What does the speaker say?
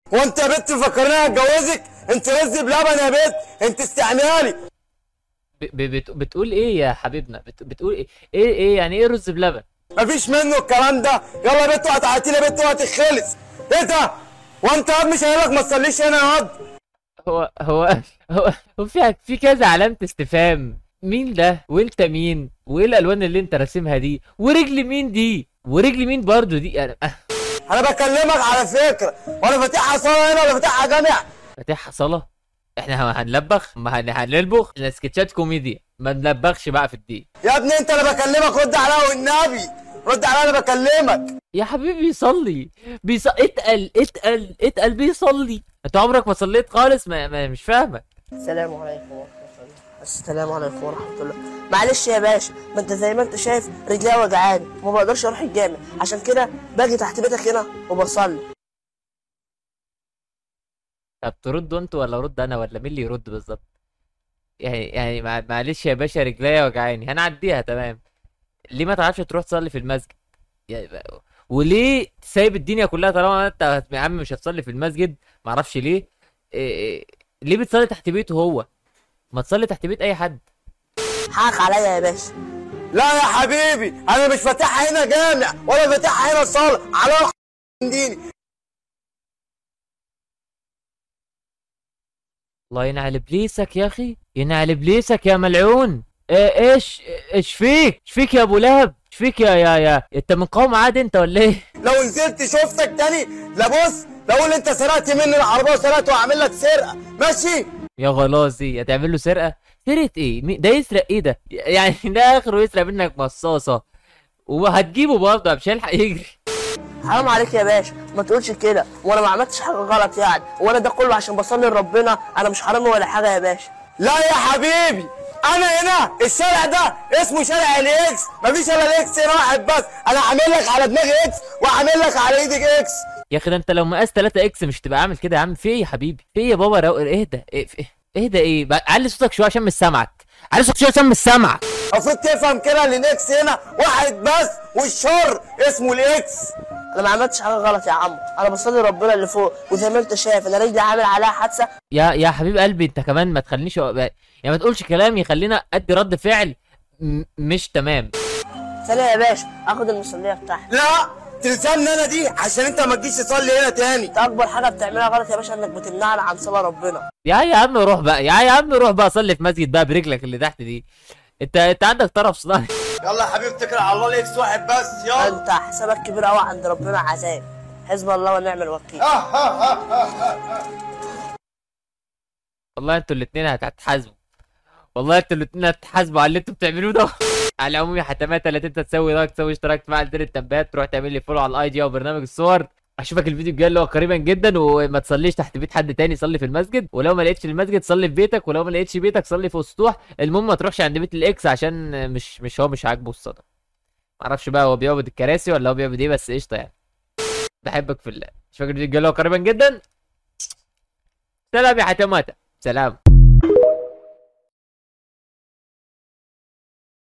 وانت يا بنت فكرني اتجوزك انت رز بلبن يا بنت انت استعمالي ب... ب... بت... بتقول ايه يا حبيبنا بت... بتقول ايه ايه ايه يعني ايه رز بلبن مفيش منه الكلام ده يلا يا بنت هتعتي لي يا بنت وهتخلص ايه ده وانت يا مش قايل لك ما تصليش هنا يا واد هو هو هو هو في في كذا علامة استفهام مين ده وانت مين وايه الالوان اللي انت راسمها دي ورجل مين دي ورجل مين برضو دي انا انا بكلمك على فكره وانا فاتحها صاله هنا ولا فاتحها جامع فاتحها صلاة احنا هنلبخ ما هن... هنلبخ احنا سكتشات كوميديا ما نلبخش بقى في الدين يا ابني انت انا بكلمك رد عليا والنبي رد عليا انا بكلمك يا حبيبي بيصلي بيص... اتقل اتقل اتقل بيصلي انت عمرك ما صليت خالص ما... ما مش فاهمك السلام عليكم ورحمة الله السلام عليكم ورحمة الله معلش يا باشا ما انت زي ما انت شايف رجلي وجعاني وما بقدرش اروح الجامع عشان كده باجي تحت بيتك هنا وبصلي طب ترد انت ولا ارد انا ولا مين اللي يرد بالظبط يعني يعني مع- معلش يا باشا رجليا وجعاني هنعديها تمام ليه ما تعرفش تروح تصلي في المسجد يعني بقى- وليه سايب الدنيا كلها طالما انت يا عم مش هتصلي في المسجد معرفش ليه إيه إيه ليه بتصلي تحت بيته هو ما تصلي تحت بيت اي حد حقك عليا يا باشا لا يا حبيبي انا مش فاتحها هنا جامع ولا فاتحها هنا صاله على روح ديني الله ينعل ابليسك يا اخي ينعل ابليسك يا ملعون إيه ايش ايش فيك ايش فيك يا ابو لهب ايش فيك يا يا يا انت من قوم عاد انت ولا ايه لو نزلت شفتك تاني لا بص لو قول انت سرقت مني العربيه وسرقت وهعمل لك سرقه ماشي يا غلازي هتعمل له سرقه سرقه ايه مي- ده يسرق ايه ده يعني ده اخره يسرق منك مصاصه وهتجيبه برضه مش هيلحق يجري حرام عليك يا باشا ما تقولش كده وانا ما عملتش حاجة غلط يعني وانا ده كله عشان بصلي لربنا انا مش حرامي ولا حاجة يا باشا لا يا حبيبي انا هنا الشارع ده اسمه شارع الاكس مفيش الا الاكس هنا واحد بس انا عامل لك على دماغي اكس وعامل لك على ايدك اكس يا اخي ده انت لو مقاس 3 اكس مش تبقى عامل كده يا عم في ايه يا حبيبي في ايه يا بابا رو... اهدى ايه في- اهدى ايه بقى علي صوتك شويه عشان مش سامعك علي صوتك شويه عشان مش سامعك المفروض تفهم كده ان الاكس هنا واحد بس والشر اسمه الاكس انا ما عملتش حاجة غلط يا عم انا بصلي لربنا اللي فوق وزي ما انت شايف انا رجلي عامل عليها حادثة يا يا حبيب قلبي انت كمان ما تخلينيش يعني ما تقولش كلام يخلينا ادي رد فعل م... مش تمام ثانية يا باشا اخد المصلية بتاعتي لا تلزمني انا دي عشان انت ما تجيش تصلي هنا تاني انت اكبر حاجة بتعملها غلط يا باشا انك بتمنعني عن صلاة ربنا يا يا عم روح بقى يا يا عم روح بقى صلي في مسجد بقى برجلك اللي تحت دي انت انت عندك طرف صناعي يلا يا حبيبي اتكل على الله الاكس واحد بس يلا انت حسابك كبير قوي عند ربنا عذاب حزب الله ونعم الوكيل والله انتوا الاتنين هت- هتتحاسبوا والله انتوا الاتنين هتتحاسبوا على اللي انتوا بتعملوه ده على العموم يا حتمات اللي انت تسوي لايك تسوي اشتراك تفعل زر التنبيهات تروح تعمل لي فولو على الاي جي او برنامج الصور اشوفك الفيديو الجاي اللي هو قريبا جدا وما تصليش تحت بيت حد تاني صلي في المسجد ولو ما لقيتش المسجد صلي في بيتك ولو ما لقيتش بيتك صلي في اسطوح المهم ما تروحش عند بيت الاكس عشان مش مش هو مش عاجبه الصدى معرفش بقى هو بيعبد الكراسي ولا هو بيعبد ايه بس قشطه يعني بحبك في الله اشوفك الفيديو الجاي اللي هو قريبا جدا سلام يا حتمات سلام